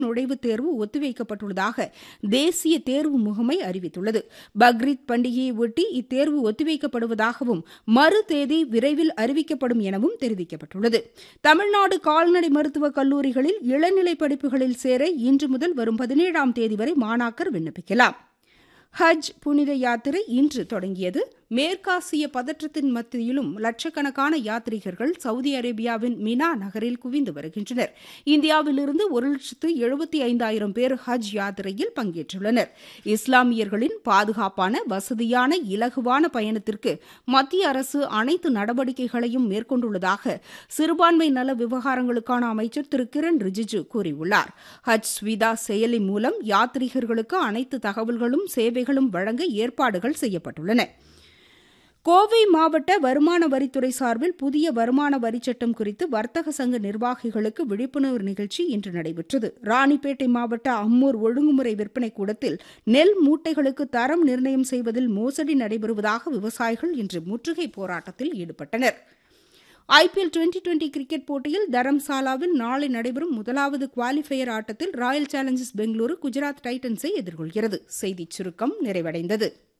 நுழைவுத் தேர்வு ஒத்திவைக்கப்பட்டுள்ளதாக தேசிய தேர்வு முகமை அறிவித்துள்ளது பக்ரீத் பண்டிகையை ஒட்டி இத்தேர்வு ஒத்திவைக்கப்படுவதாகவும் மறு தேதி விரைவில் அறிவிக்கப்படும் எனவும் தெரிவிக்கப்பட்டுள்ளது தமிழ்நாடு கால்நடை மருத்துவக் கல்லூரிகளில் இளநிலை படிப்புகளில் சேர இன்று முதல் வரும் பதினேழாம் தேதி வரை மாணாக்கர் விண்ணப்பிக்கலாம் ஹஜ் புனித யாத்திரை இன்று தொடங்கியது மேற்காசிய பதற்றத்தின் மத்தியிலும் லட்சக்கணக்கான யாத்ரீகர்கள் சவுதி அரேபியாவின் மினா நகரில் குவிந்து வருகின்றனர் இந்தியாவிலிருந்து ஒரு லட்சத்து எழுபத்தி ஐந்தாயிரம் பேர் ஹஜ் யாத்திரையில் பங்கேற்றுள்ளனர் இஸ்லாமியர்களின் பாதுகாப்பான வசதியான இலகுவான பயணத்திற்கு மத்திய அரசு அனைத்து நடவடிக்கைகளையும் மேற்கொண்டுள்ளதாக சிறுபான்மை நல விவகாரங்களுக்கான அமைச்சர் திரு கிரண் ரிஜிஜு கூறியுள்ளார் ஹஜ் ஸ்விதா செயலி மூலம் யாத்ரீகர்களுக்கு அனைத்து தகவல்களும் சேவைகளும் வழங்க ஏற்பாடுகள் செய்யப்பட்டுள்ளன கோவை மாவட்ட வருமான வரித்துறை சார்பில் புதிய வருமான வரிச்சட்டம் குறித்து வர்த்தக சங்க நிர்வாகிகளுக்கு விழிப்புணர்வு நிகழ்ச்சி இன்று நடைபெற்றது ராணிப்பேட்டை மாவட்ட அம்மூர் ஒழுங்குமுறை விற்பனை கூடத்தில் நெல் மூட்டைகளுக்கு தரம் நிர்ணயம் செய்வதில் மோசடி நடைபெறுவதாக விவசாயிகள் இன்று முற்றுகை போராட்டத்தில் ஈடுபட்டனர் ஐபிஎல் டுவெண்டி டுவெண்டி கிரிக்கெட் போட்டியில் தரம்சாலாவில் நாளை நடைபெறும் முதலாவது குவாலிஃபயர் ஆட்டத்தில் ராயல் சேலஞ்சர்ஸ் பெங்களூரு குஜராத் டைட்டன்ஸை எதிர்கொள்கிறது செய்திச் சுருக்கம் நிறைவடைந்தது